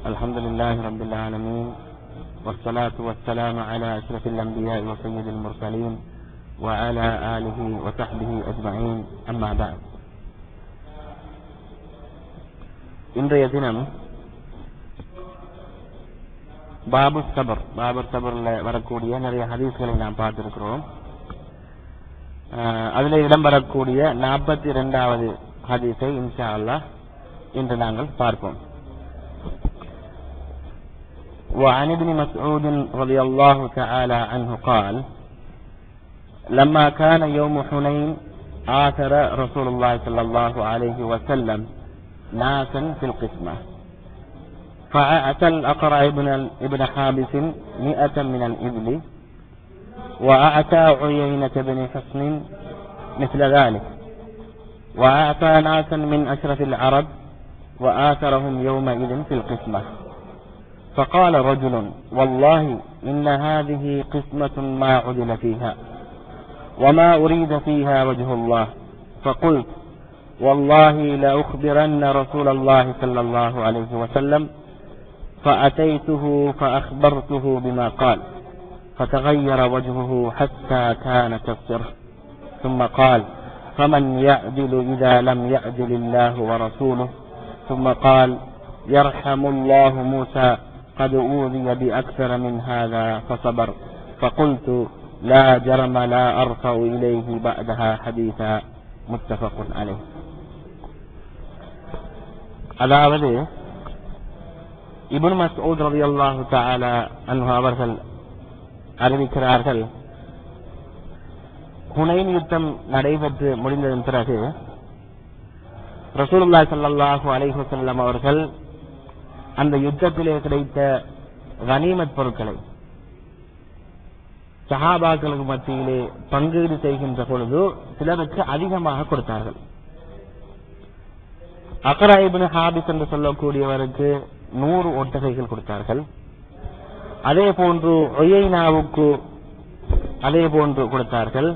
الحمد لله رب العالمين والصلاة والسلام على أشرف الأنبياء وسيد المرسلين وعلى آله وصحبه أجمعين أما بعد இன்றைய தினம் பாபு சபர் பாபு சபர்ல வரக்கூடிய நிறைய ஹதீஸ்களை நாம் பார்த்திருக்கிறோம் அதில் இடம்பெறக்கூடிய நாற்பத்தி இரண்டாவது ஹதீஸை இன்ஷா அல்லாஹ் இன்று நாங்கள் பார்ப்போம் وعن ابن مسعود رضي الله تعالى عنه قال لما كان يوم حنين آثر رسول الله صلى الله عليه وسلم ناسا في القسمة فأتى الأقرع ابن ابن حابس مئة من الإبل وأعتى عيينة بن حصن مثل ذلك وأعطى ناسا من أشرف العرب وآثرهم يومئذ في القسمة فقال رجل والله إن هذه قسمة ما عدل فيها وما أريد فيها وجه الله فقلت والله لأخبرن رسول الله صلى الله عليه وسلم فأتيته فأخبرته بما قال فتغير وجهه حتى كان كالصرح ثم قال فمن يعدل إذا لم يعدل الله ورسوله ثم قال يرحم الله موسى قد أوذي بأكثر من هذا فصبر فقلت لا جرم لا أرفع إليه بعدها حديثا متفق عليه அதாவது இபுன் மசூத் ரவி அல்லாஹு தாலா அன்ஹு அவர்கள் அறிவிக்கிறார்கள் ஹுனைன் யுத்தம் நடைபெற்று முடிந்ததன் பிறகு ரசூலுல்லா சல்லாஹூ அலைஹு செல்லம் அவர்கள் அந்த யுத்தத்திலே கிடைத்த கனிமத் பொருட்களை சஹாபாக்களுக்கு மத்தியிலே பங்கீடு செய்கின்ற பொழுது சிலருக்கு அதிகமாக கொடுத்தார்கள் அக்கராயிபின் ஹாபிஸ் என்று சொல்லக்கூடியவருக்கு நூறு ஒட்டகைகள் கொடுத்தார்கள் அதே போன்று ஒய்னாவுக்கு அதே போன்று கொடுத்தார்கள்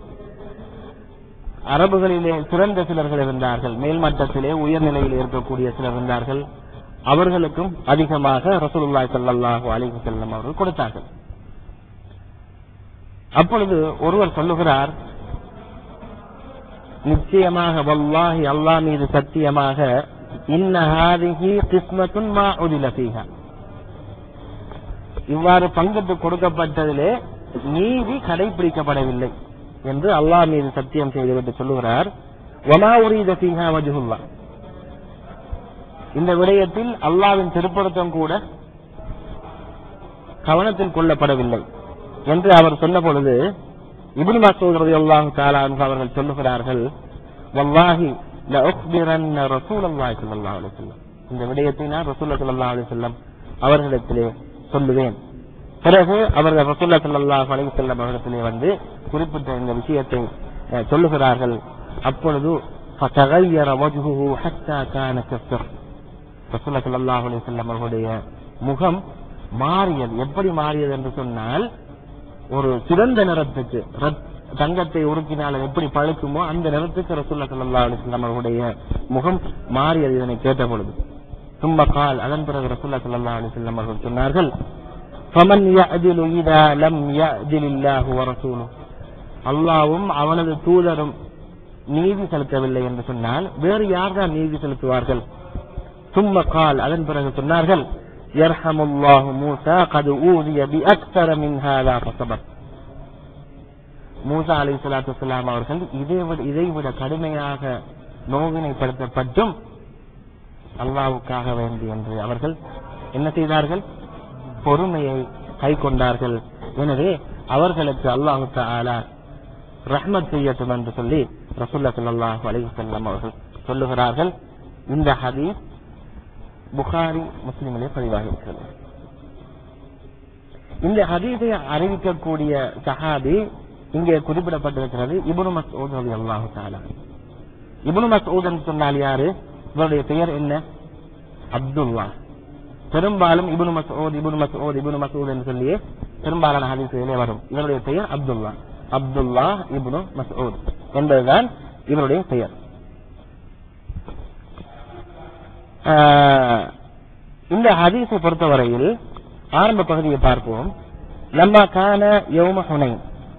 அரபுகளிலே சிறந்த சிலர்கள் இருந்தார்கள் மேல்மட்டத்திலே உயர்நிலையில் இருக்கக்கூடிய சிலர் இருந்தார்கள் அவர்களுக்கும் அதிகமாக ரசூலுல்லாய் சல்லாஹூ அலிஹு செல்லம் அவர்கள் கொடுத்தார்கள் அப்பொழுது ஒருவர் சொல்லுகிறார் நிச்சயமாக வல்லாஹி அல்லாஹ் மீது சத்தியமாக இன்ன ஹாதிஹி கிஸ்மத்துன் மா உதில ஃபீஹா இவ்வாறு பங்கிட்டு கொடுக்கப்பட்டதிலே நீதி கடைபிடிக்கப்படவில்லை என்று அல்லாஹ் மீது சத்தியம் செய்துவிட்டு சொல்லுகிறார் வமா உரீத ஃபீஹா வஜுல்லா இந்த விடயத்தில் அல்லாவின் திருப்பொருத்தம் கூட கவனத்தில் கொள்ளப்படவில்லை என்று அவர் சொன்ன பொழுது இபின் மசூத் ரலியல்லாஹு தஆலா அவர்கள் சொல்லுகிறார்கள் வல்லாஹி லஅக்பிரன்ன ரசூலுல்லாஹி ஸல்லல்லாஹு அலைஹி வஸல்லம் இந்த விடயத்தை நான் ரசூலுல்லாஹி ஸல்லல்லாஹு அலைஹி வஸல்லம் அவர்களிடத்திலே சொல்லுவேன் பிறகு அவர்கள் ரசூல்லா ஸல்லல்லாஹு அலைஹி வஸல்லம் அவர்களிடத்திலே வந்து குறிப்பிட்ட இந்த விஷயத்தை சொல்லுகிறார்கள் அப்பொழுது فتغير وجهه حتى كان كالسر ரசூல்லா ஸல்லல்லாஹு அலைஹி வஸல்லம் அவர்களுடைய முகம் மாறியது எப்படி மாறியது என்று சொன்னால் ஒரு சிறந்த நிறத்துக்கு தங்கத்தை உருக்கினால் எப்படி பழுக்குமோ அந்த நிறத்துக்கு ரசூல்லா ஸல்லல்லாஹு அலைஹி வஸல்லம் அவர்களுடைய முகம் மாறியது இதனை கேட்ட பொழுது சும்ம கால் அதன் பிறகு ரசூல்லா ஸல்லல்லாஹு அலைஹி வஸல்லம் அவர்கள் சொன்னார்கள் فمن يعدل اذا لم يعدل الله ورسوله அல்லாவும் அவனது தூதரும் நீதி செலுத்தவில்லை என்று சொன்னால் வேறு யார் தான் நீதி செலுத்துவார்கள் சும்ம கால் அதன் பிறகு சொன்னார்கள் يرحم الله موسى قد أوذي بأكثر من هذا فصبر மூசா அலி சலாத்து வலாம் அவர்கள் இதை விட இதை விட கடுமையாக நோவினைப்படுத்தப்பட்டும் அல்லாவுக்காக வேண்டி என்று அவர்கள் என்ன செய்தார்கள் பொறுமையை கை கொண்டார்கள் எனவே அவர்களுக்கு அல்லாஹு தாலா ரஹ்மத் செய்யட்டும் என்று சொல்லி ரசூல்லா ஸல்லல்லாஹு அலைஹி வஸல்லம் அவர்கள் சொல்லுகிறார்கள் இந்த ஹதீஸ் புகாரி முஸ்லிமிலே பதிவாகி இருக்கிறது இந்த ஹதீஸை அறிவிக்கக்கூடிய சஹாபி இங்கே குறிப்பிடப்பட்டிருக்கிறது இப்னு மஸ்ஊத் ரலியல்லாஹு தஆலா இப்னு மஸ்ஊத் என்று சொன்னால் யாரு இவருடைய பெயர் என்ன அப்துல்லா பெரும்பாலும் இப்னு மஸ்ஊத் இப்னு மஸ்ஊத் இப்னு மஸ்ஊத் என்று சொல்லி பெரும்பாலான ஹதீஸுகளே வரும் இவருடைய பெயர் அப்துல்லா அப்துல்லா இப்னு மஸ்ஊத் என்பதுதான் இவருடைய பெயர் இந்த ஹதீஸை பொறுத்தவரையில் ஆரம்ப பகுதியை பார்ப்போம் லம்மா கான யௌம ஹுனைன்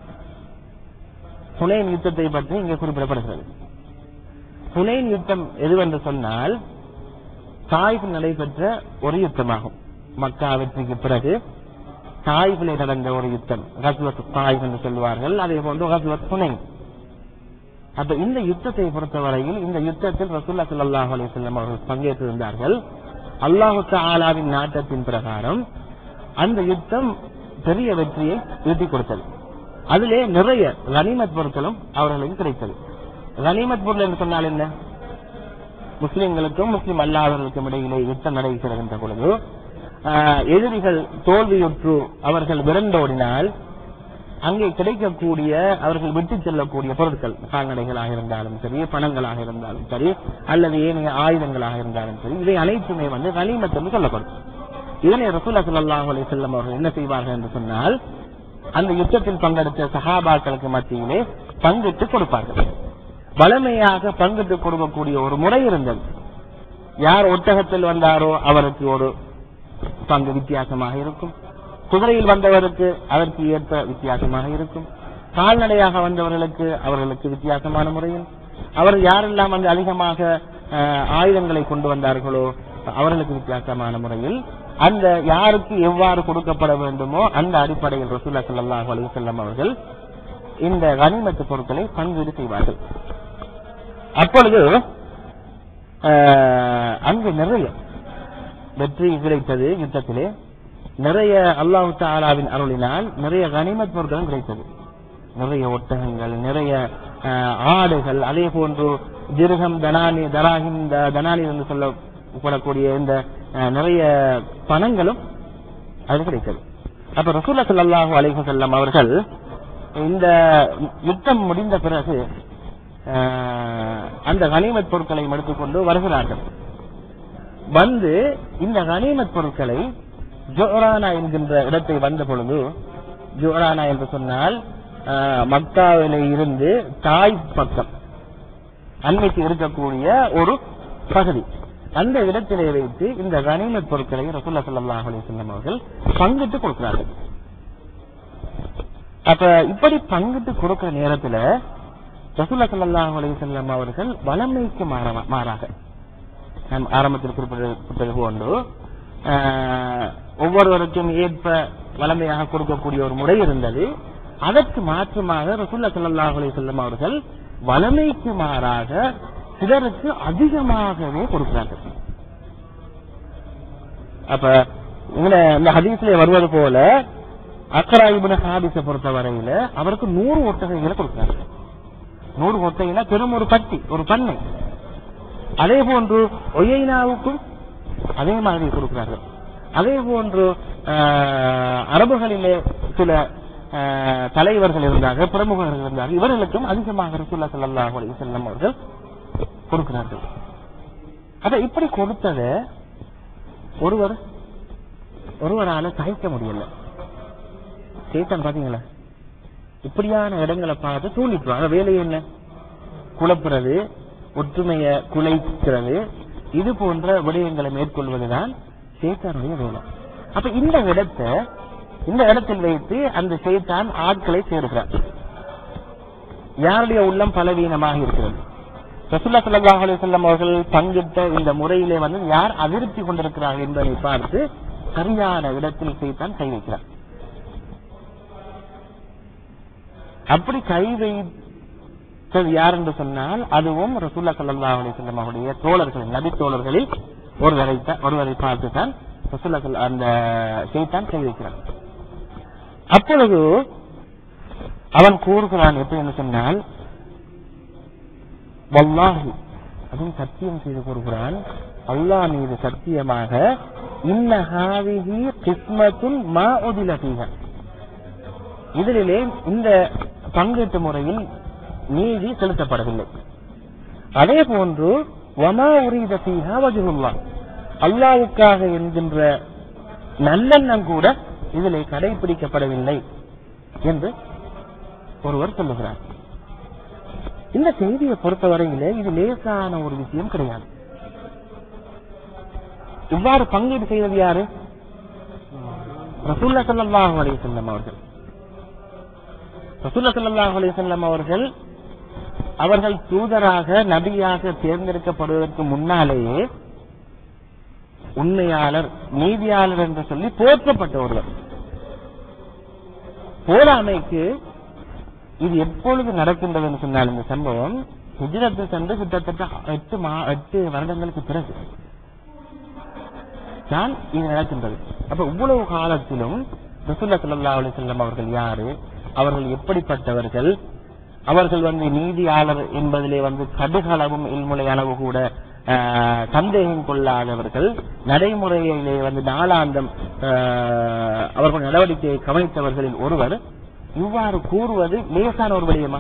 ஹுனைன் யுத்தத்தை பற்றி இங்கே குறிப்பிடப்படுகிறது ஹுனைன் யுத்தம் எதுவென்று சொன்னால் தாய்ஃபில் நடைபெற்ற ஒரு யுத்தமாகும் மக்கா வெற்றிக்கு பிறகு தாய்ஃபிலே நடந்த ஒரு யுத்தம் கஸ்வத் தாய்ஃப் என்று சொல்வார்கள் அதே போன்று கஸ்வத் ஹுனைன் அப்ப இந்த யுத்தத்தை பொறுத்தவரையில் இந்த யுத்தத்தில் ரசூல்லா ஸல்லல்லாஹு அலைஹி வஸல்லம் அவர்கள் பங்கேற்றிருந்தார்கள் அல்லாஹு தஆலாவின் நாட்டத்தின் பிரகாரம் அந்த யுத்தம் பெரிய வெற்றியை ஈட்டிக் கொடுத்தது அதிலே நிறைய கனிமத் பொருட்களும் அவர்களுக்கு கிடைத்தது கனிமத் பொருள் என்று சொன்னால் என்ன முஸ்லிம்களுக்கும் முஸ்லிம் அல்லாதவர்களுக்கும் இடையிலே யுத்தம் நடைபெறுகின்ற பொழுது ஆஹ், எதிரிகள் தோல்வியுற்று அவர்கள் விரண்டோடினால் அங்கே கிடைக்கக்கூடிய அவர்கள் விட்டு செல்லக்கூடிய பொருட்கள் கால்நடைகளாக இருந்தாலும் சரி பணங்களாக இருந்தாலும் சரி அல்லது ஏனைய ஆயுதங்களாக இருந்தாலும் சரி இவை அனைத்துமே வந்து கனிமத் என்று சொல்லப்படும் இதனை ரசூல்லா ஸல்லல்லாஹு அலைஹி வஸல்லம் அவர்கள் என்ன செய்வார்கள் என்று சொன்னால் அந்த யுத்தத்தில் பங்கெடுத்த சஹாபாக்களுக்கு மத்தியிலே பங்கிட்டு கொடுப்பார்கள் வளமையாக பங்கிட்டு கொடுக்கக்கூடிய ஒரு முறை இருந்தது யார் ஒட்டகத்தில் வந்தாரோ அவருக்கு ஒரு பங்கு வித்தியாசமாக இருக்கும் குதிரையில் வந்தவருக்கு அதற்கு ஏற்ப வித்தியாசமாக இருக்கும் கால்நடையாக வந்தவர்களுக்கு அவர்களுக்கு வித்தியாசமான முறையில் அவர் யாரெல்லாம் வந்து அதிகமாக அஹ், ஆயுதங்களை கொண்டு வந்தார்களோ அவர்களுக்கு வித்தியாசமான முறையில் அந்த யாருக்கு எவ்வாறு கொடுக்கப்பட வேண்டுமோ அந்த அடிப்படையில் ரசூல்லா ஸல்லல்லாஹு அலைஹி வஸல்லம் அவர்கள் இந்த கனிமத்து பொருட்களை பங்கீடு செய்வார்கள் அப்பொழுது அஹ், அங்கு நிறைய வெற்றி கிடைத்தது யுத்தத்திலே நிறைய அல்லாஹு தாலாவின் அருளினால் நிறைய கனிமத் பொருட்களும் கிடைத்தது நிறைய ஒட்டகங்கள் நிறைய அஹ், ஆடுகள் அதே போன்று ஜிருகம் தனானி தராகிம் த- தனானி என்று சொல்லப்படக்கூடிய இந்த அஹ், நிறைய பணங்களும் அது கிடைத்தது அப்ப ரசூல்லா ஸல்லல்லாஹு அலைஹி வஸல்லம் அவர்கள் இந்த யுத்தம் முடிந்த பிறகு அஹ், அந்த கனிமத் பொருட்களை எடுத்துக்கொண்டு வருகிறார்கள் வந்து இந்த கனிமத் பொருட்களை ஜோரானா என்கின்ற இடத்தை வந்த பொழுது ஜோரானா என்று சொன்னால் ஆஹ், மக்காவிலே இருந்து தாய் பக்கம் அண்மைக்கு இருக்கக்கூடிய ஒரு பகுதி அந்த இடத்திலே வைத்து இந்த கனிமத் பொருட்களை ரசூல்லா ஸல்லல்லாஹு அலைஹி வஸல்லம் அவர்கள் பங்கிட்டு கொடுக்கிறார்கள் அப்ப இப்படி பங்கிட்டு கொடுக்கிற நேரத்துல ரசூல்லா ஸல்லல்லாஹு அலைஹி வஸல்லம் அவர்கள் வளமைக்கு மாற- மாறாக நான் ஆரம்பத்தில் குறிப்பிட்டது போன்று ஆஹ், ஒவ்வொருவருக்கும் ஏற்ப வளமையாக கொடுக்கக்கூடிய ஒரு முறை இருந்தது அதற்கு மாற்றமாக ரசூல்லா ஸல்லல்லாஹு அலைஹி வஸல்லம் அவர்கள் வளமைக்கு மாறாக சிலருக்கு அதிகமாகவே கொடுக்கிறார்கள் அப்ப இந்த இந்த ஹதீஸ்ல வருவது போல அக்ரா இப்னு ஹாபிஸை பொறுத்தவரையில அவருக்கு நூறு ஒட்டகைகளை கொடுக்கிறாங்க நூறு ஒட்டகைனா பெரும் ஒரு பட்டி ஒரு பண்ணை அதே போன்று ஒய்னாவுக்கும் அதே மாதிரி கொடுக்கிறார்கள் அதே போன்று ஆஹ், அரபுகளிலே சில ஆஹ், தலைவர்கள் இருந்தார்கள் பிரமுகர்கள் இருந்தார்கள் இவர்களுக்கும் அதிகமாக ரசூல்லா ஸல்லல்லாஹு அலைஹி வஸல்லம் அவர்கள் கொடுக்கிறார்கள் அத இப்படி கொடுத்தத ஒருவர் ஒருவரால சகிக்க முடியல சேத்தான் பாத்தீங்களா இப்படியான இடங்களை பார்த்து தூண்டிட்டுவாங்க வேலை என்ன குழப்புறது ஒற்றுமையை குலைக்கிறது இது போன்ற விடயங்களை மேற்கொள்வதுதான் சேத்தானுடைய வேலை அப்ப இந்த இடத்தை இந்த இடத்தில் வைத்து அந்த சேத்தான் ஆட்களை சேர்க்கிறார் யாருடைய உள்ளம் பலவீனமாக இருக்கிறது ரசூல்லா ஸல்லல்லாஹு அலைஹி வஸல்லம் அவர்கள் பங்கிட்ட இந்த முறையிலே வந்து யார் அதிருப்தி கொண்டிருக்கிறார்கள் என்பதை பார்த்து சரியான இடத்தில் சேத்தான் கை வைக்கிறார் அப்படி கை வைத்தது யார் என்று சொன்னால் அதுவும் ரசூல்லா ஸல்லல்லாஹு அலைஹி வஸல்லம் அவருடைய தோழர்கள் நபி தோழர்களில் ஒருவரை தான் ஒருவரை பார்த்து தான் ரசூல்லா ஸல்ல- அந்த ஷைத்தான் கை வைக்கிறான் அப்பொழுது அவன் கூறுகிறான் எப்படி என்று சொன்னால் வல்லாஹி அதுவும் சத்தியம் செய்து கூறுகிறான் அல்லாஹ் மீது சத்தியமாக இன்ன ஹாவிஹி கிஸ்மத்துன் மா உதில ஃபீஹா இதிலே இந்த பங்கீட்டு முறையில் நீதி செலுத்தப்படவில்லை அதே போன்று வமா உரீத ஃபீஹா வஜ்ஹுல்லாஹ் அல்லாஹ்வுக்காக என்கின்ற நல்லெண்ணம் கூட இதிலே கடைபிடிக்கப்படவில்லை என்று ஒருவர் சொல்லுகிறார் இந்த செய்தியை பொறுத்தவரையிலே இது லேசான ஒரு விஷயம் கிடையாது இவ்வாறு பங்கீடு செய்வது யாரு ரசூல்லா ஸல்லல்லாஹு அலைஹி வஸல்லம் அவர்கள் ரசூல்லா ஸல்லல்லாஹு அலைஹி வஸல்லம் அவர்கள் அவர்கள் தூதராக நபியாக தேர்ந்தெடுக்கப்படுவதற்கு முன்னாலேயே உண்மையாளர் நீதியாளர் என்று சொல்லி போற்றப்பட்ட ஒருவர் போராமைக்கு இது எப்பொழுது நடக்கின்றது என்று சொன்னால் இந்த சம்பவம் ஹிஜ்ரத்து சென்று கிட்டத்தட்ட எட்டு மா எட்டு வருடங்களுக்கு பிறகு தான் இது நடக்கின்றது அப்ப இவ்வளவு காலத்திலும் ரசூல்லா ஸல்லல்லாஹு அலைஹி வஸல்லம் அவர்கள் யாரு அவர்கள் எப்படிப்பட்டவர்கள் அவர்கள் வந்து நீதியாளர் என்பதிலே வந்து கடுகளவும் இல்முலை அளவு கூட ஆஹ், சந்தேகம் கொள்ளாதவர்கள் நடைமுறையிலே வந்து நாளாந்தம் ஆஹ், அவர்கள் நடவடிக்கையை கவனித்தவர்களில் ஒருவர் இவ்வாறு கூறுவது லேசான ஒரு விடயமா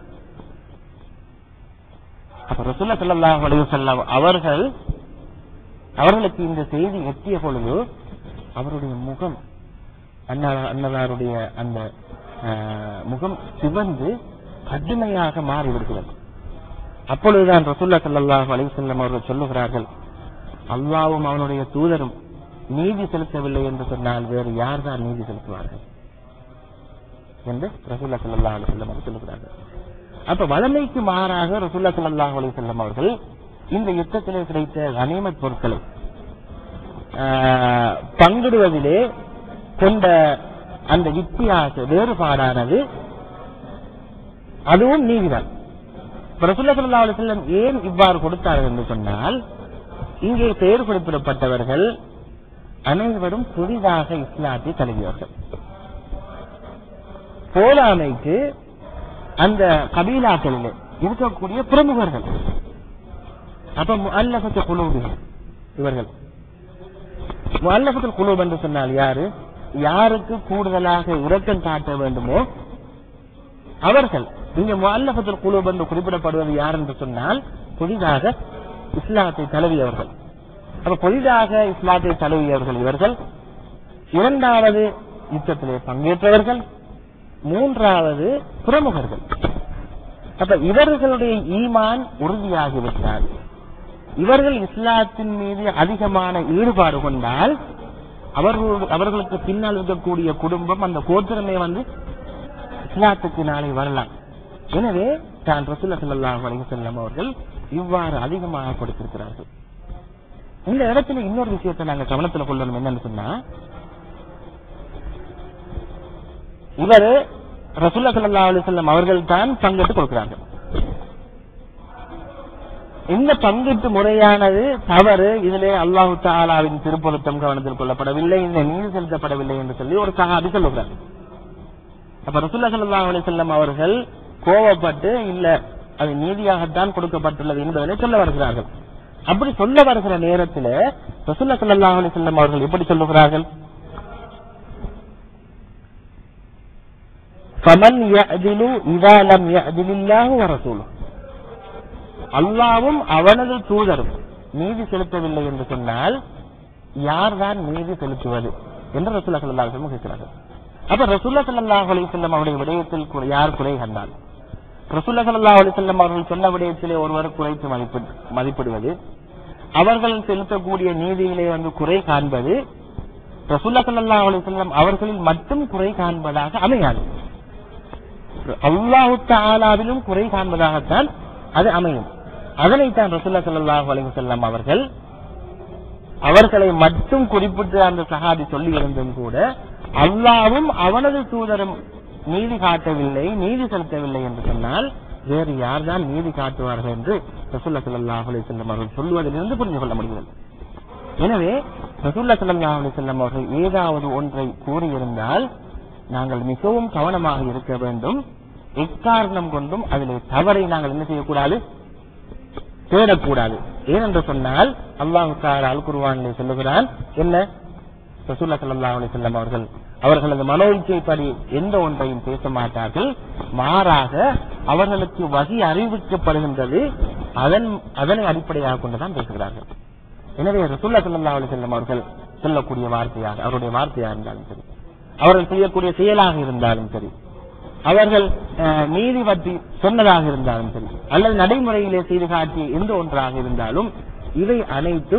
அப்ப ரசூல்லா ஸல்லல்லாஹு அலைஹி வஸல்லம் அவர்கள் அவர்களுக்கு இந்த செய்தி எட்டிய பொழுது அவருடைய முகம் அண்ணா- அன்னதாருடைய அந்த ஆஹ், முகம் சிவந்து கடுமையாக மாறிவிடுகிறது அப்பொழுதுதான் ரசூல்லா ஸல்லல்லாஹு அலைஹி வஸல்லம் அவர்கள் சொல்லுகிறார்கள் அல்லாவும் அவனுடைய தூதரும் நீதி செலுத்தவில்லை என்று சொன்னால் வேறு யார் தான் நீதி செலுத்துவார்கள் என்று ரசூல்லா ஸல்லல்லாஹு அலைஹி வஸல்லம் அவர்கள் சொல்லுகிறார்கள் அப்ப வளமைக்கு மாறாக ரசூல்லா ஸல்லல்லாஹு அலைஹி வஸல்லம் அவர்கள் இந்த யுத்தத்திலே கிடைத்த கனிமத் பொருட்களை ஆஹ், பங்கிடுவதிலே கொண்ட அந்த வித்தியாச வேறுபாடானது அதுவும் நீதிதான் இப்ப ரசூல்லா ஸல்லல்லாஹு அலைஹி வஸல்லம் ஏன் இவ்வாறு கொடுத்தார்கள் என்று சொன்னால் இங்கே பெயர் குறிப்பிடப்பட்டவர்கள் அனைவரும் புதிதாக இஸ்லாத்தை தழுவியவர்கள் போலாமைக்கு அந்த கபீலாக்களிலே இருக்கக்கூடிய பிரமுகர்கள் அப்ப முஅல்லஃபத்து குலூபிஹிம் இவர்கள் முஅல்லஃபத்துல் குலூப் என்று சொன்னால் யாரு யாருக்கு கூடுதலாக இரக்கம் காட்ட வேண்டுமோ அவர்கள் இங்க முஅல்லஃபத்துல் குலூப் என்று குறிப்பிடப்படுவது யார் என்று சொன்னால் புதிதாக இஸ்லாத்தை தழுவியவர்கள் அப்ப புதிதாக இஸ்லாத்தை தழுவியவர்கள் இவர்கள் இரண்டாவது யுத்தத்திலே பங்கேற்றவர்கள் மூன்றாவது பிரமுகர்கள் அப்ப இவர்களுடைய ஈமான் உறுதியாகிவிட்டால் இவர்கள் இஸ்லாத்தின் மீது அதிகமான ஈடுபாடு கொண்டால் அவர்கள் அவர்களுக்கு பின்னால் இருக்கக்கூடிய குடும்பம் அந்த கோத்திரமே வந்து இஸ்லாத்துக்கு நாளை வரலாம் எனவே தான் ரசூல்லா ஸல்லல்லாஹு அலைஹி வஸல்லம் அவர்கள் இவ்வாறு அதிகமாக கொடுத்திருக்கிறார்கள் இந்த இடத்துல இன்னொரு விஷயத்தை நாங்க கவனத்துல கொள்ளணும் என்னன்னு சொன்னா இவர் ரசூல்லா ஸல்லல்லாஹு அலைஹி வஸல்லம் அவர்கள் தான் பங்கிட்டு கொடுக்கிறார்கள் இந்த பங்கீட்டு முறையானது தவறு இதிலே அல்லாஹு தாலாவின் திருப்பொருத்தம் கவனத்தில் கொள்ளப்படவில்லை இந்த நீதி செலுத்தப்படவில்லை என்று சொல்லி ஒரு சகாபி சொல்லுகிறார் அப்ப ரசூல்லா ஸல்லல்லாஹு அலைஹி வஸல்லம் அவர்கள் கோவப்பட்டு இல்ல அது நீதியாகத்தான் கொடுக்கப்பட்டுள்ளது என்பதனை சொல்ல வருகிறார்கள் அப்படி சொல்ல வருகிற நேரத்தில் ரசூல்லா ஸல்லல்லாஹு அலைஹி வஸல்லம் அவர்கள் எப்படி சொல்லுகிறார்கள் ஃபமன் யஅதிலு இதா லம் யஅதிலில்லாஹு வ ரசூலுஹு அல்லாவும் அவனது தூதரும் நீதி செலுத்தவில்லை என்று சொன்னால் யார்தான் நீதி செலுத்துவது என்று ரசூல்லா ஸல்லல்லாஹு அலைஹி வஸல்லம் கேட்கிறார்கள் அப்ப ரசூல்லா ஸல்லல்லாஹு அலைஹி வஸல்லம் அவருடைய விடயத்தில் குறை- யார் குறை கண்டால் ரசூல்லா ஸல்லல்லாஹு அலைஹி வஸல்லம் அவர்கள் சொன்ன விடயத்திலே ஒருவர் குறைத்து மதிப்பி மதிப்பிடுவது அவர்கள் செலுத்தக்கூடிய நீதியிலே வந்து குறை காண்பது ரசூல்லா ஸல்லல்லாஹு அலைஹி வஸல்லம் அவர்களில் மட்டும் குறை காண்பதாக அமையாது அல்லாஹு தஆலாவிலும் குறை காண்பதாகத்தான் அது அமையும் அதனைத்தான் ரசூல்லா ஸல்லல்லாஹு அலைஹி வஸல்லம் அவர்கள் அவர்களை மட்டும் குறிப்பிட்டு அந்த சஹாபி சொல்லி இருந்தும் கூட அல்லாவும் அவனது தூதரும் நீதி காட்டவில்லை நீதி செலுத்தவில்லை என்று சொன்னால் வேறு யார்தான் நீதி காட்டுவார்கள் என்று ரசூல்லா ஸல்லல்லாஹு அலைஹி வஸல்லம் அவர்கள் சொல்வதிலிருந்து புரிந்து கொள்ள முடிகிறது எனவே ரசூல்லா ஸல்லல்லாஹு அலைஹி வஸல்லம் அவர்கள் ஏதாவது ஒன்றை கூறியிருந்தால் நாங்கள் மிகவும் கவனமாக இருக்க வேண்டும் எக்காரணம் கொண்டும் அதிலே தவறை நாங்கள் என்ன செய்யக்கூடாது தேடக்கூடாது ஏனென்று சொன்னால் அல்லாஹு தாலா அல் குர்ஆனிலே சொல்லுகிறான் என்ன ரசூல்லா ஸல்லல்லாஹு அலைஹி வஸல்லம் அவர்கள் அவர்களது மனோ இச்சைப்படி எந்த ஒன்றையும் பேச மாட்டார்கள் மாறாக அவர்களுக்கு வகி அறிவிக்கப்படுகின்றது அதன் அதனை அடிப்படையாக கொண்டுதான் பேசுகிறார்கள் எனவே ரசூல்லா ஸல்லல்லாஹு அலைஹி வஸல்லம் அவர்கள் சொல்லக்கூடிய வார்த்தையாக அவருடைய வார்த்தையாக இருந்தாலும் சரி அவர்கள் செய்யக்கூடிய செயலாக இருந்தாலும் சரி அவர்கள் அஹ், நீதி பற்றி சொன்னதாக இருந்தாலும் சரி அல்லது நடைமுறையிலே செய்து காட்டிய எந்த ஒன்றாக இருந்தாலும் இவை அனைத்தும்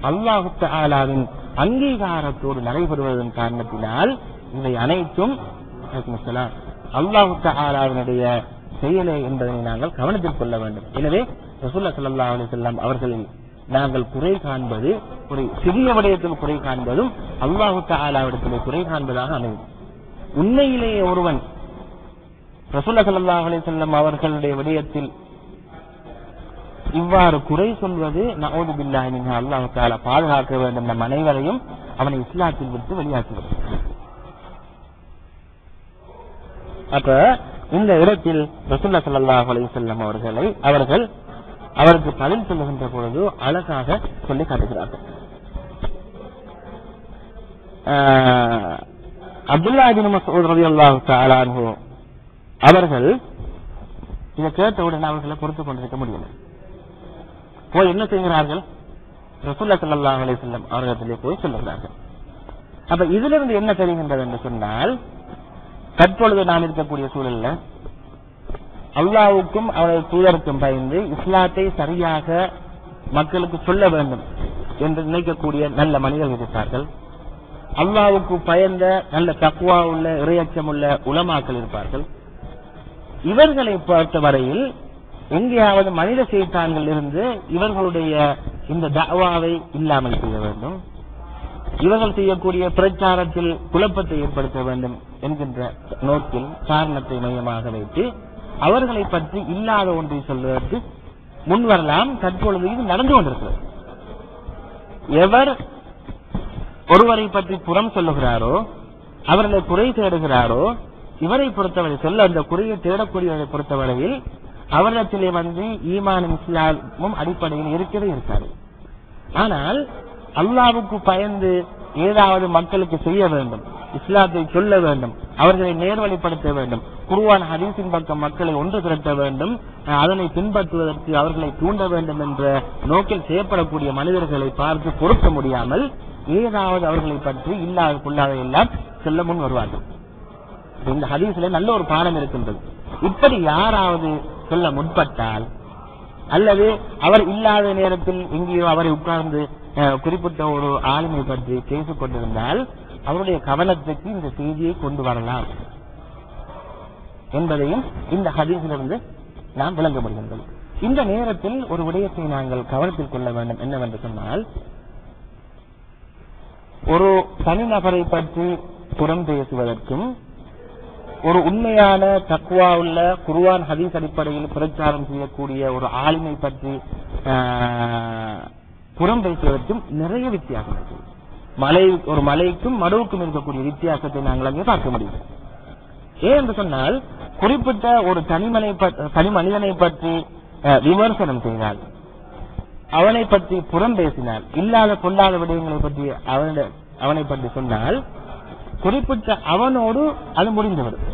அல்லாஹு தஆலாவின் அங்கீகாரத்தோடு நடைபெறுவதன் காரணத்தினால் இவை அனைத்தும் அலைக்கும் அஸ்ஸலாம், அல்லாஹு தஆலாவினுடைய செயலே என்பதனை நாங்கள் கவனத்தில் கொள்ள வேண்டும் எனவே ரசூலுல்லாஹி ஸல்லல்லாஹு அலைஹி வஸல்லம் அவர்களில் நாங்கள் குறை காண்பது ஒரு சிறிய விடயத்தில் குறை காண்பதும் அல்லாஹு தஆலாவிடத்திலே குறை காண்பதாக அமையும் உண்மையிலேயே ஒருவன் ரசூலுல்லாஹி ஸல்லல்லாஹு அலைஹி வஸல்லம் அவர்களுடைய விடயத்தில் இவ்வாறு குறை சொல்வது நவுது பில்லாஹி மின்ஹா அல்லாஹ் தஆலா பாதுகாக்க வேண்டும் நம் அனைவரையும் அவனை இஸ்லாத்தில் விட்டு வெளியாக்குவது அப்ப இந்த இடத்தில் ரசூல்லா ஸல்லல்லாஹு அலைஹி வஸல்லம் அவர்களை அவர்கள் அவருக்கு பதில் சொல்லுகின்ற பொழுது அழகாக சொல்லி காட்டுகிறார்கள் ஆஹ், அப்துல்லா இப்னு மஸ்ஊத் ரலியல்லாஹு தஆலா அன்ஹு அவர்கள் இதை கேட்டவுடன் அவர்களை பொறுத்து கொண்டிருக்க முடியல போய் என்ன செய்கிறார்கள் ரசூல்லா ஸல்லல்லாஹு அலைஹி வஸல்லம் அவர்களிடத்திலே போய் சொல்லுகிறார்கள் அப்ப இதிலிருந்து என்ன தெரிகின்றது என்று சொன்னால் தற்பொழுது நாம் இருக்கக்கூடிய சூழல்ல அல்லாவுக்கும் அவரது தூதருக்கும் பயந்து இஸ்லாத்தை சரியாக மக்களுக்கு சொல்ல வேண்டும் என்று நினைக்கக்கூடிய நல்ல மனிதர்கள் இருப்பார்கள் அல்லாவுக்கு பயந்த நல்ல தக்குவா உள்ள இறையச்சம் உள்ள உலமாக்கள் இருப்பார்கள் இவர்களை பொறுத்தவரையில் எங்கேயாவது மனித செய்தான்கள் இருந்து இவர்களுடைய இந்த தவாவை இல்லாமல் செய்ய வேண்டும் இவர்கள் செய்யக்கூடிய பிரச்சாரத்தில் குழப்பத்தை ஏற்படுத்த வேண்டும் என்கின்ற நோக்கில் காரணத்தை மையமாக வைத்து அவர்களை பற்றி இல்லாத ஒன்றை சொல்வதற்கு முன் வரலாம் தற்பொழுது இது நடந்து கொண்டிருக்கிறது எவர் ஒருவரை பற்றி புறம் சொல்லுகிறாரோ அவர்களை குறை தேடுகிறாரோ இவரை பொறுத்தவரை சொல்ல அந்த குறையை தேடக்கூடியவரை பொறுத்தவரையில் அவரிடத்திலே வந்து ஈமானும் இஸ்லாமும் அடிப்படையில் இருக்கவே இருக்காது ஆனால் அல்லாவுக்கு பயந்து ஏதாவது மக்களுக்கு செய்ய வேண்டும் இஸ்லாத்தை சொல்ல வேண்டும் அவர்களை நேர்வழிப்படுத்த வேண்டும் குருவான் ஹதீஸின் பக்கம் மக்களை ஒன்று திரட்ட வேண்டும் அஹ் அதனை பின்பற்றுவதற்கு அவர்களை தூண்ட வேண்டும் என்ற நோக்கில் செய்யப்படக்கூடிய மனிதர்களை பார்த்து பொறுக்க முடியாமல் ஏதாவது அவர்களை பற்றி இல்லாத கொள்ளாத எல்லாம் சொல்ல முன் வருவார்கள் இந்த ஹதீஸ்ல நல்ல ஒரு பாடம் இருக்கின்றது இப்படி யாராவது சொல்ல முற்பட்டால் அல்லது அவர் இல்லாத நேரத்தில் எங்கேயோ அவரை உட்கார்ந்து அஹ், குறிப்பிட்ட ஒரு ஆளுமை பற்றி பேசிக் கொண்டிருந்தால் அவருடைய கவனத்துக்கு இந்த செய்தியை கொண்டு வரலாம் என்பதையும் இந்த ஹதீஸிலிருந்து நாம் விளங்க முடிகின்றது இந்த நேரத்தில் ஒரு விடயத்தை நாங்கள் கவனத்தில் கொள்ள வேண்டும் என்னவென்று சொன்னால் ஒரு தனிநபரை பற்றி புறம் பேசுவதற்கும் ஒரு உண்மையான தக்குவா உள்ள குருவான் ஹதீஸ் அடிப்படையில் பிரச்சாரம் செய்யக்கூடிய ஒரு ஆளுமை பற்றி ஆஹ், புறம் பேசுவதற்கும் நிறைய வித்தியாசம் இருக்கு மலை ஒரு மலைக்கும் மடுவுக்கும் இருக்கக்கூடிய வித்தியாசத்தை நாங்கள் அங்கே பார்க்க முடியும் ஏன் என்று சொன்னால் குறிப்பிட்ட ஒரு தனிமனை ப- தனி மனிதனை பற்றி அஹ், விமர்சனம் செய்தால் அவனை பற்றி புறம் பேசினால் இல்லாத பொல்லாத விடயங்களை பற்றி அவன அவனை பற்றி சொன்னால் குறிப்பிட்ட அவனோடு அது முடிந்துவிடும்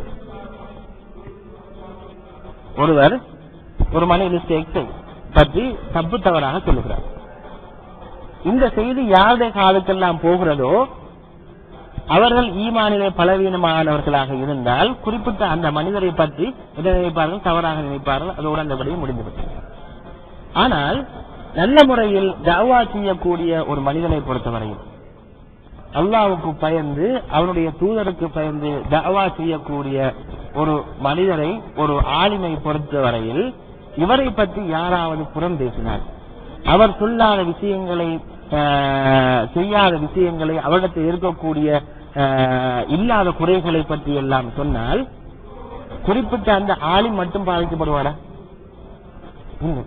ஒருவர் ஒரு மனித மிஸ்டேக்ஸை பற்றி தப்பு தவறாக சொல்லுகிறார் இந்த செய்தி யாருடைய காதுக்கெல்லாம் போகிறதோ அவர்கள் ஈமானிலே பலவீனமானவர்களாக இருந்தால் குறிப்பிட்ட அந்த மனிதரை பற்றி என்ன நினைப்பார்கள் தவறாக நினைப்பார்கள் அதோடு அந்த விடையும் முடிந்துவிட்டது ஆனால் நல்ல முறையில் தாவா செய்யக்கூடிய ஒரு மனிதனை பொறுத்தவரையில் அல்லாவுக்கு பயந்து அவனுடைய தூதருக்கு பயந்து தாவா செய்யக்கூடிய ஒரு மனிதரை ஒரு ஆளுமை பொறுத்தவரையில் இவரை பற்றி யாராவது புறம் பேசினார் அவர் சொல்லாத விஷயங்களை ஆஹ், செய்யாத விஷயங்களை அவரிடத்தில் இருக்கக்கூடிய ஆஹ், இல்லாத குறைகளை பற்றி எல்லாம் சொன்னால் குறிப்பிட்ட அந்த ஆளும் மட்டும் பாதிக்கப்படுவாரா இல்லை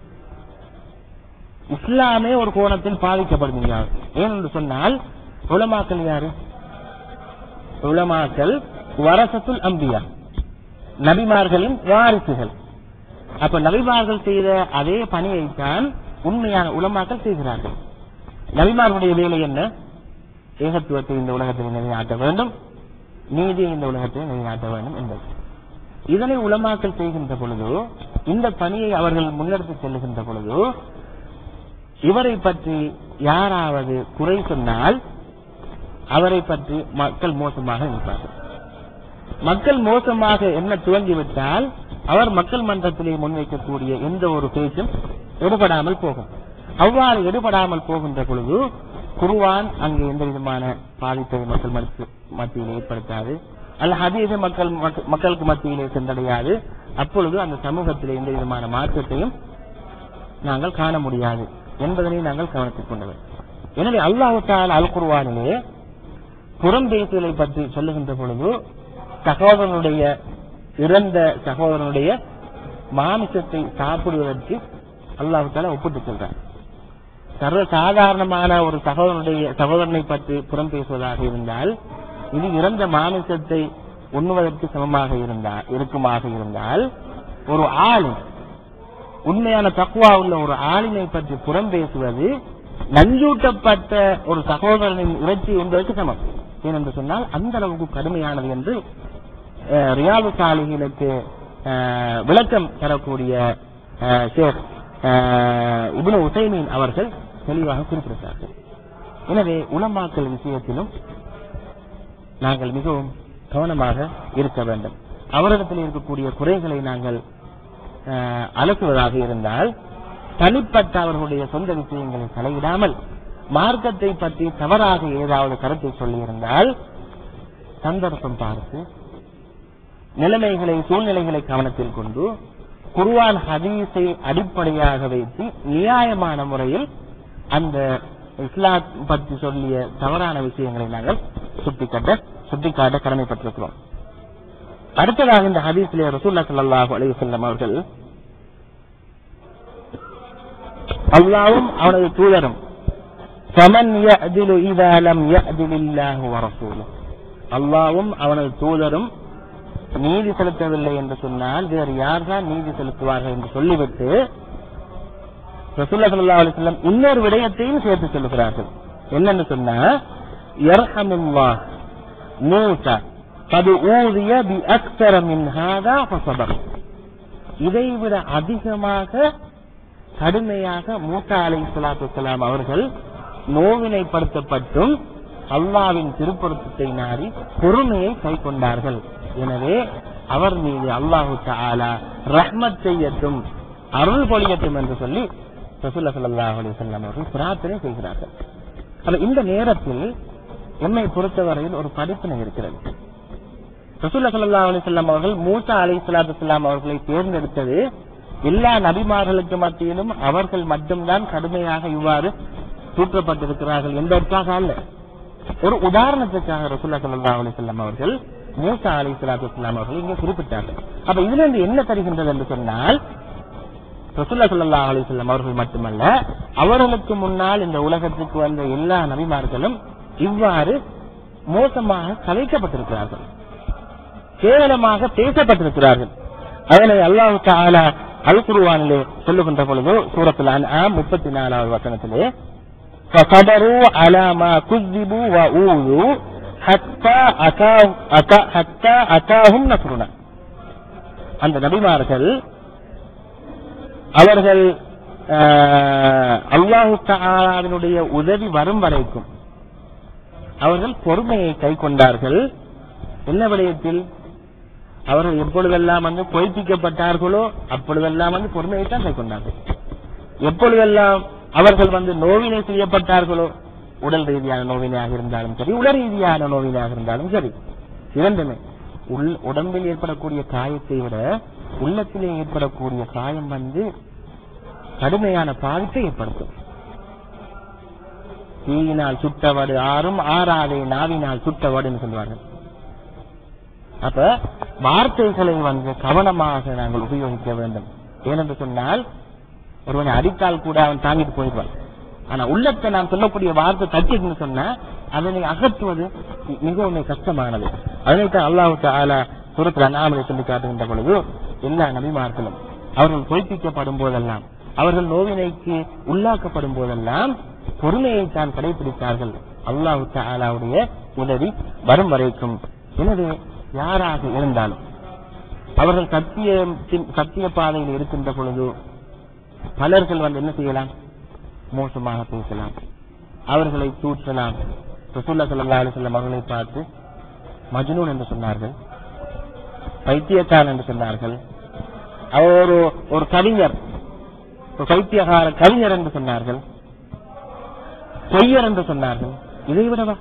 இஸ்லாமே ஒரு கோணத்தில் பாதிக்கப்படுவீங்க ஏனென்று சொன்னால் உலமாக்கள் யாரு உலமாக்கள் வரசத்துல் அம்பியா நபிமார்களின் வாரிசுகள் அப்ப நபிமார்கள் செய்த அதே பணியைத்தான் உண்மையான உலமாக்கள் செய்கிறார்கள் நபிமார்களுடைய வேலை என்ன ஏகத்துவத்தை இந்த உலகத்தில் நிலைநாட்ட வேண்டும் நீதியை இந்த உலகத்தில் நிலைநாட்ட வேண்டும் என்பது இதனை உலமாக்கள் செய்கின்ற பொழுது இந்த பணியை அவர்கள் முன்னெடுத்து செல்லுகின்ற பொழுது இவரை பற்றி யாராவது குறை சொன்னால் அவரை பற்றி மக்கள் மோசமாக நினைப்பார்கள் மக்கள் மோசமாக என்ன துவங்கிவிட்டால் அவர் மக்கள் மன்றத்திலே முன்வைக்கக்கூடிய எந்த ஒரு பேச்சும் எடுபடாமல் போகும் அவ்வாறு எடுபடாமல் போகின்ற பொழுது குருவான் அங்கு எந்த விதமான பாதிப்பை மக்கள் மத்திய- மத்தியில் ஏற்படுத்தாது அல்ல ஹதீஸை மக்கள் மக்க- மக்களுக்கு மத்தியிலே சென்றடையாது அப்பொழுது அந்த சமூகத்திலே எந்த விதமான மாற்றத்தையும் நாங்கள் காண முடியாது என்பதனை நாங்கள் கவனத்தில் கொண்டவர் எனவே அல்லாஹு தஆலா அல் குர்ஆனிலே புறம் பேசுதலை பற்றி சொல்லுகின்ற பொழுது சகோதரனுடைய இறந்த சகோதரனுடைய மாமிசத்தை சாப்பிடுவதற்கு அல்லாஹு தஆலா ஒப்பிட்டு சொல்றார் சர்வ சாதாரணமான ஒரு சகோதரனுடைய சகோதரனை பற்றி புறம் பேசுவதாக இருந்தால் இது இறந்த மாமிசத்தை உண்ணுவதற்கு சமமாக இருந்தால் இருக்குமாக இருந்தால் ஒரு ஆளின் உண்மையான தக்குவா உள்ள ஒரு ஆளினை பற்றி புறம் பேசுவது நஞ்சூட்டப்பட்ட ஒரு சகோதரனின் இறைச்சி என்பதற்கு சமம் ஏனென்று சொன்னால் அந்த அளவுக்கு கடுமையானது என்று அஹ், ரியாது சாலிகளுக்கு அஹ், விளக்கம் தரக்கூடிய அஹ், ஷேக் அஹ், இப்னு உசைமீன் அவர்கள் தெளிவாக குறிப்பிடுகிறார்கள் எனவே உலமாக்கல் விஷயத்திலும் நாங்கள் மிகவும் கவனமாக இருக்க வேண்டும் அவரிடத்தில் இருக்கக்கூடிய குறைகளை நாங்கள் அஹ், அலசுவதாக இருந்தால் தனிப்பட்ட அவர்களுடைய சொந்த விஷயங்களை தலையிடாமல் மார்க்கத்தை பற்றி தவறாக ஏதாவது கருத்தை சொல்லியிருந்தால் சந்தர்ப்பம் பார்த்து நிலைமைகளை சூழ்நிலைகளை கவனத்தில் கொண்டு குர்ஆன் ஹதீஸை அடிப்படையாக வைத்து நியாயமான முறையில் அந்த இஸ்லாம் பற்றி சொல்லிய தவறான விஷயங்களை நாங்கள் சுட்டிக்காட்ட சுட்டிக்காட்ட கடமைப்பட்டிருக்கிறோம் அடுத்ததாக இந்த ஹதீஸிலே ரசூல்லா ஸல்லல்லாஹு அலைஹி வஸல்லம் அவர்கள் அல்லாஹ்வும் அவனது தூதரும் فمن يعدل إذا لم يعدل الله ورسوله அல்லாஹ்வும் அவனது தூதரும் நீதி செலுத்தவில்லை என்று சொன்னால் வேறு யார்தான் நீதி செலுத்துவார்கள் என்று சொல்லிவிட்டு ரசூல்லா ஸல்லல்லாஹு அலைஹி வஸல்லம் இன்னொரு விடயத்தையும் சேர்த்து சொல்லுகிறார்கள் என்னன்னு சொன்னா யர்ஹமுல்லாஹ் மூசா قد ஊதிய பி அக்ஸர மின் ஹாதா ஃபஸபர் இதைவிட அதிகமாக கடுமையாக மூசா அலைஹிஸ்ஸலாத்து வஸ்ஸலாம் அவர்கள் நோவினைப்படுத்தப்பட்டும் அல்லாவின் திருப்பொருத்தத்தை நாடி பொறுமையை கைக்கொண்டார்கள் எனவே அவர் மீது அல்லாஹு தஆலா ரஹ்மத் செய்யட்டும் அருள் பொழியட்டும் என்று சொல்லி ரசூலுல்லாஹி ஸல்லல்லாஹு அலைஹி வஸல்லம் அவர்கள் பிரார்த்தனை செய்கிறார்கள் அப்ப இந்த நேரத்தில் என்னை பொறுத்தவரையில் ஒரு படிப்பினை இருக்கிறது ரசூலுல்லாஹி ஸல்லல்லாஹு அலைஹி வஸல்லம் அவர்கள் மூசா அலைஹிஸ்ஸலாத்து வஸ்ஸலாம் அவர்களை தேர்ந்தெடுத்தது எல்லா நபிமார்களுக்கு மத்தியிலும் அவர்கள் மட்டும்தான் கடுமையாக இவ்வாறு தூற்றப்பட்டிருக்கிறார்கள் என்பதற்காக அல்ல ஒரு உதாரணத்துக்காக ரசூல்லா ஸல்லல்லாஹு அலைஹி வஸல்லம் அவர்கள் மூசா அலைஹிஸ்ஸலாத்து வஸ்ஸலாம் அவர்கள் இங்கே குறிப்பிட்டார்கள் அப்ப இதுல இருந்து என்ன தருகின்றது என்று சொன்னால் ரசூல்லா ஸல்லல்லாஹு அலைஹி வஸல்லம் அவர்கள் மட்டுமல்ல அவர்களுக்கு முன்னால் இந்த உலகத்துக்கு வந்த எல்லா நபிமார்களும் இவ்வாறு மோசமாக கலைக்கப்பட்டிருக்கிறார்கள் கேவலமாக பேசப்பட்டிருக்கிறார்கள் அதனை அல்லாஹ் தஆலா அல் குர்ஆனிலே சொல்லுகின்ற பொழுது சூரத்துல் அன்ஆம் 34வது வசனத்திலே فصبروا على ما كذبوا وأوذوا حتى أتاه أتى حتى أتاهم نصرنا அந்த நபிமார்கள் அவர்கள் ஆஹ், அல்லாஹு தஆலாவினுடைய உதவி வரும் வரைக்கும் அவர்கள் பொறுமையை கை கொண்டார்கள் என்ன விடயத்தில் அவர்கள் எப்பொழுதெல்லாம் வந்து பொய்ப்பிக்கப்பட்டார்களோ அப்பொழுதெல்லாம் வந்து பொறுமையை தான் கை கொண்டார்கள் எப்பொழுதெல்லாம் அவர்கள் வந்து நோவினை செய்யப்பட்டார்களோ உடல் ரீதியான நோவினையாக இருந்தாலும் சரி உடல் ரீதியான நோவினையாக இருந்தாலும் சரி இரண்டுமே உள் உடம்பில் ஏற்படக்கூடிய காயத்தை விட உள்ளத்திலே ஏற்படக்கூடிய காயம் வந்து கடுமையான பாதிப்பை ஏற்படுத்தும் தீயினால் சுட்டவடு ஆறும் ஆறாதே நாவினால் சுட்டவடுன்னு சொல்வார்கள் அப்ப வார்த்தைகளை வந்து கவனமாக நாங்கள் உபயோகிக்க வேண்டும் ஏனென்று சொன்னால் ஒருவனை அடித்தால் கூட அவன் தாங்கிட்டு போயிடுவான் ஆனா உள்ளத்தை நாம் சொல்லக்கூடிய வார்த்தை தட்டின்னு சொன்னா அதனை அகற்றுவது மி- மிகவும் கஷ்டமானது அதனைத்தான் அல்லாஹு தஆலா சூரத்தில் அண்ணாமலை சொல்லி காட்டுகின்ற பொழுது எல்லா நபிமார்களும் அவர்கள் பொய்ப்பிக்கப்படும் போதெல்லாம் அவர்கள் நோவினைக்கு உள்ளாக்கப்படும் போதெல்லாம் பொறுமையை தான் கடைபிடித்தார்கள் அல்லாஹு தஆலாவுடைய உதவி வரும் வரைக்கும் எனவே யாராக இருந்தாலும் அவர்கள் சத்திய சத்திய பாதையில் இருக்கின்ற பொழுது பலர்கள் வந்து என்ன செய்யலாம் மோசமாக பேசலாம் அவர்களை தூற்றலாம் ரசூல்லா ஸல்லல்லாஹு அலைஹி வஸல்லம் அவர்களை பார்த்து மஜ்னூன் என்று சொன்னார்கள் பைத்தியக்காரன் என்று சொன்னார்கள் அவர் ஒரு ஒரு கவிஞர் இப்ப பைத்தியகார கவிஞர் என்று சொன்னார்கள் பொய்யர் என்று சொன்னார்கள் இதை விடவா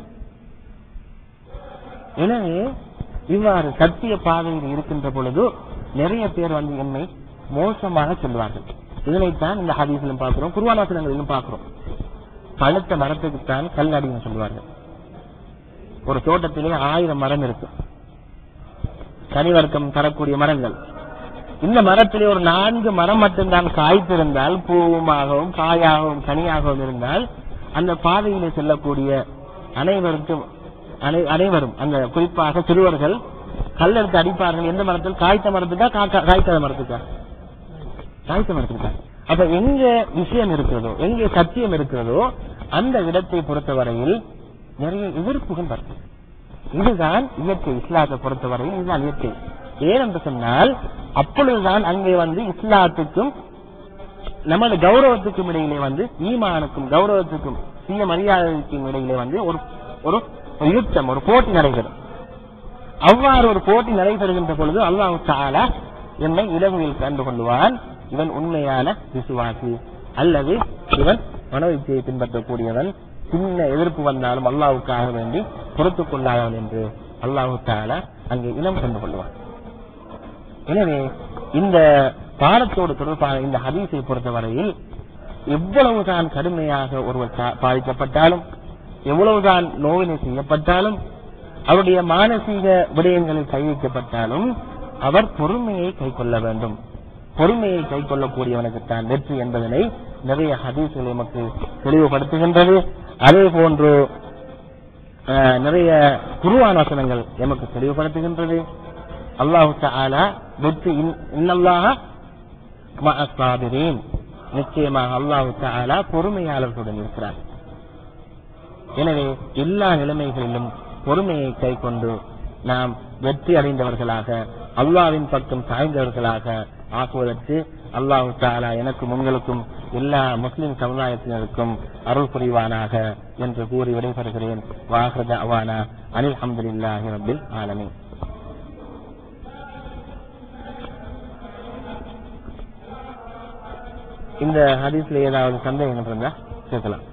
எனவே இவ்வாறு சத்திய பாதையில் இருக்கின்ற பொழுது நிறைய பேர் வந்து என்னை மோசமாக சொல்வார்கள் இதனைத்தான் இந்த ஹதீஸிலும் பார்க்கிறோம் குருவானாசனங்களிலும் பார்க்கிறோம் பழுத்த மரத்துக்குத்தான் கல் அடின்னு சொல்வார்கள் ஒரு தோட்டத்திலே ஆயிரம் மரம் இருக்கு கனிவர்க்கம் தரக்கூடிய மரங்கள் இந்த மரத்திலே ஒரு நான்கு மரம் மட்டும்தான் காய்த்திருந்தால் பூவுமாகவும் காயாகவும் கனியாகவும் இருந்தால் அந்த பாதையிலே செல்லக்கூடிய அனைவருக்கும் அனை- அனைவரும் அந்த குறிப்பாக சிறுவர்கள் கல்லெடுத்து அடிப்பார்கள் எந்த மரத்தில் காய்த்த மரத்துக்கா கா- காய்க்காத மரத்துக்கா காய்த்த மரத்துக்கா அப்ப எங்க விஷயம் இருக்கிறதோ எங்கே சத்தியம் இருக்கிறதோ அந்த இடத்தை பொறுத்தவரையில் நிறைய எதிர்ப்புகள் வருது இதுதான் இயற்கை இஸ்லாத்தை பொறுத்தவரையில் இதுதான் இயற்கை ஏனென்று சொன்னால் அப்பொழுதுதான் அங்கே வந்து இஸ்லாத்துக்கும் நமது கௌரவத்துக்கும் இடையிலே வந்து ஈமானுக்கும் கௌரவத்துக்கும் சுய மரியாதைக்கும் இடையிலே வந்து ஒரு ஒரு ஒரு யுத்தம் ஒரு போட்டி நடைபெறும் அவ்வாறு ஒரு போட்டி நடைபெறுகின்ற பொழுது அல்லாஹ் தாலா என்னை இலகுவில் கண்டு கொள்வான் இவன் உண்மையான விசுவாசி அல்லது இவன் மனோவிச்சையை பின்பற்றக்கூடியவன் சின்ன எதிர்ப்பு வந்தாலும் அல்லாஹ்வுக்காக வேண்டி பொறுத்துக் கொள்ளாதவன் என்று அல்லாஹு தாலா அங்கே இனம் கண்டு கொள்வான் எனவே இந்த பாடத்தோடு தொடர்பான இந்த ஹதீஸை பொறுத்தவரையில் எவ்வளவுதான் கடுமையாக ஒருவர் சா- பாதிக்கப்பட்டாலும் எவ்வளவுதான் நோவினை செய்யப்பட்டாலும் அவருடைய மானசீக விடயங்களில் கை வைக்கப்பட்டாலும் அவர் பொறுமையை கை கொள்ள வேண்டும் பொறுமையை கை கொள்ளக்கூடியவனுக்குத்தான் வெற்றி என்பதனை நிறைய ஹதீஸ்கள் நமக்கு தெளிவுபடுத்துகின்றது அதே போன்று அஹ், நிறைய குருவான வசனங்கள் எமக்கு தெளிவுபடுத்துகின்றது அல்லாஹு தஆலா வெற்றி இன்- இன்னல்லாஹ மஅ ஸாபிரீன் நிச்சயமாக அல்லாஹு தஆலா பொறுமையாளர்களுடன் இருக்கிறார் எனவே எல்லா நிலைமைகளிலும் பொறுமையை கை கொண்டு நாம் வெற்றி அடைந்தவர்களாக அல்லாவின் பக்கம் சாய்ந்தவர்களாக ஆக்குவதற்கு அல்லாஹு தாலா எனக்கும் உங்களுக்கும் எல்லா முஸ்லிம் சமுதாயத்தினருக்கும் அருள் புரிவானாக என்று கூறி விடைபெறுகிறேன் வாஹத அவானா அனில் அஹமதுல்லாஹி ரபில் ஆலமீன் இந்த ஹதீஸ்ல ஏதாவது சந்தேகம் இருந்தா கேட்கலாம்